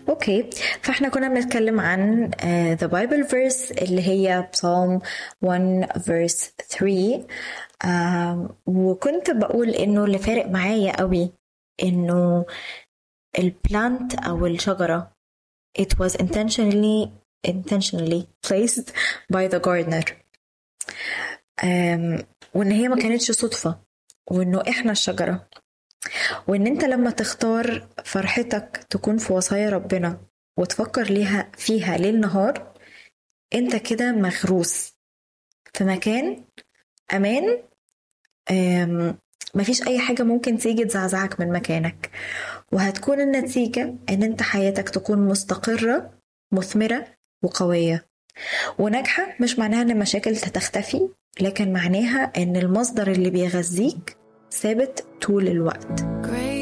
اوكي فاحنا كنا بنتكلم عن uh, the Bible verse اللي هي Psalm 1 verse 3 uh, وكنت بقول انه اللي فارق معايا قوي انه البلانت او الشجرة it was intentionally intentionally placed by the gardener um, وان هي ما كانتش صدفة وانه احنا الشجرة وان انت لما تختار فرحتك تكون في وصايا ربنا وتفكر ليها فيها ليل نهار انت كده مغروس في مكان امان مفيش اي حاجة ممكن تيجي تزعزعك من مكانك وهتكون النتيجة ان انت حياتك تكون مستقرة مثمرة وقوية وناجحة مش معناها ان المشاكل تختفي لكن معناها ان المصدر اللي بيغذيك ثابت طول الوقت